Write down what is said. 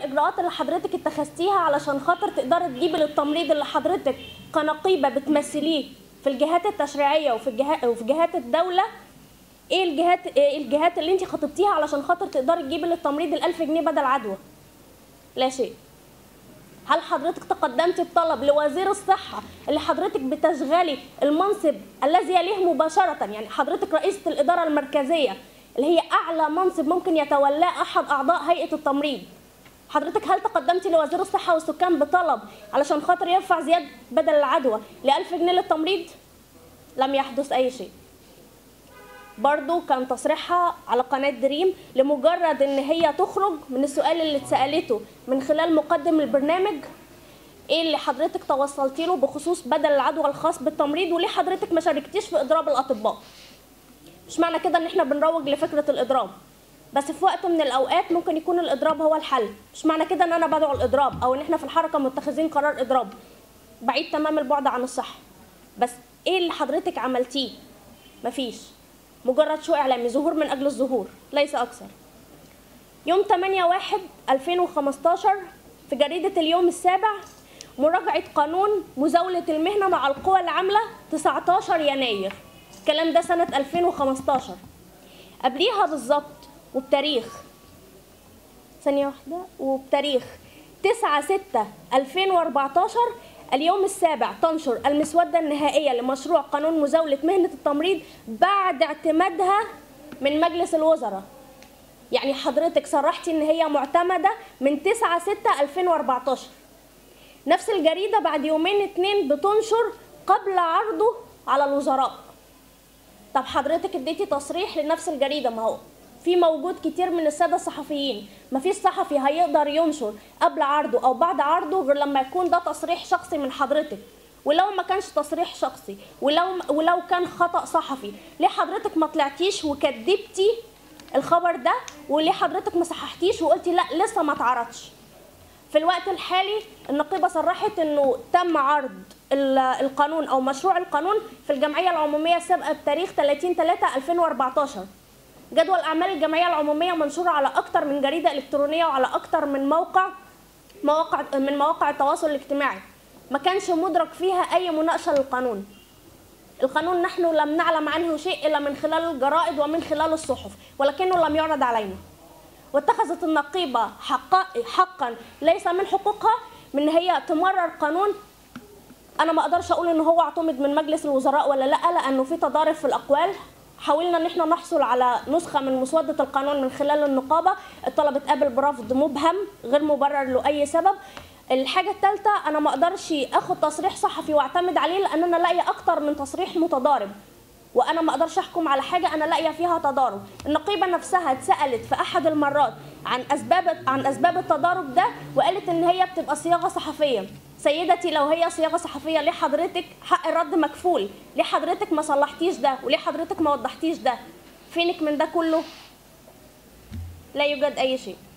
الاجراءات اللي حضرتك اتخذتيها علشان خاطر تقدري تجيبي للتمريض اللي حضرتك كنقيبه بتمثليه في الجهات التشريعيه وفي الجهات وفي جهات الدوله ايه الجهات ايه الجهات اللي انت خاطبتيها علشان خاطر تقدري تجيبي للتمريض ال 1000 جنيه بدل عدوى لا شيء هل حضرتك تقدمت بطلب لوزير الصحة اللي حضرتك بتشغلي المنصب الذي يليه مباشرة يعني حضرتك رئيسة الإدارة المركزية اللي هي أعلى منصب ممكن يتولاه أحد أعضاء هيئة التمريض حضرتك هل تقدمت لوزير الصحة والسكان بطلب علشان خاطر يرفع زيادة بدل العدوى ل 1000 جنيه للتمريض؟ لم يحدث أي شيء برضو كان تصريحها على قناة دريم لمجرد ان هي تخرج من السؤال اللي اتسألته من خلال مقدم البرنامج ايه اللي حضرتك توصلتي له بخصوص بدل العدوى الخاص بالتمريض وليه حضرتك ما شاركتيش في اضراب الاطباء مش معنى كده ان احنا بنروج لفكرة الاضراب بس في وقت من الاوقات ممكن يكون الاضراب هو الحل مش معنى كده ان انا بدعو الاضراب او ان احنا في الحركة متخذين قرار اضراب بعيد تمام البعد عن الصحة بس ايه اللي حضرتك عملتيه مفيش مجرد شو اعلامي ظهور من اجل الظهور ليس اكثر يوم 8 1 2015 في جريدة اليوم السابع مراجعة قانون مزاولة المهنة مع القوى العاملة 19 يناير الكلام ده سنة 2015 قبليها بالظبط وبتاريخ ثانية واحدة وبتاريخ 9 6 2014 اليوم السابع تنشر المسودة النهائية لمشروع قانون مزاولة مهنة التمريض بعد اعتمادها من مجلس الوزراء يعني حضرتك صرحتي ان هي معتمدة من 9 6 2014 نفس الجريدة بعد يومين اتنين بتنشر قبل عرضه على الوزراء طب حضرتك اديتي تصريح لنفس الجريدة ما هو في موجود كتير من الساده الصحفيين مفيش صحفي هيقدر ينشر قبل عرضه او بعد عرضه غير لما يكون ده تصريح شخصي من حضرتك ولو ما كانش تصريح شخصي ولو ولو كان خطا صحفي ليه حضرتك ما طلعتيش وكدبتي الخبر ده وليه حضرتك ما صححتيش وقلتي لا لسه ما اتعرضش في الوقت الحالي النقيبه صرحت انه تم عرض القانون او مشروع القانون في الجمعيه العموميه السابقه بتاريخ 30 3 2014 جدول اعمال الجمعيه العموميه منشوره على اكتر من جريده الكترونيه وعلى اكتر من موقع مواقع من مواقع التواصل الاجتماعي ما كانش مدرك فيها اي مناقشه للقانون القانون نحن لم نعلم عنه شيء الا من خلال الجرائد ومن خلال الصحف ولكنه لم يعرض علينا واتخذت النقيبه حقا حقا ليس من حقوقها من هي تمرر قانون انا ما اقدرش اقول ان هو اعتمد من مجلس الوزراء ولا لا لانه في تضارب في الاقوال حاولنا ان احنا نحصل على نسخه من مسوده القانون من خلال النقابه الطلب اتقابل برفض مبهم غير مبرر له اي سبب الحاجه الثالثه انا ما اقدرش اخد تصريح صحفي واعتمد عليه لان انا لاقيه اكتر من تصريح متضارب وانا ما اقدرش احكم على حاجه انا لاقيه فيها تضارب النقيبه نفسها اتسالت في احد المرات عن اسباب عن اسباب التضارب ده وقالت ان هي بتبقى صياغه صحفيه سيدتي لو هي صياغه صحفيه ليه حضرتك حق الرد مكفول ليه حضرتك ما صلحتيش ده وليه حضرتك ما وضحتيش ده فينك من ده كله لا يوجد اي شيء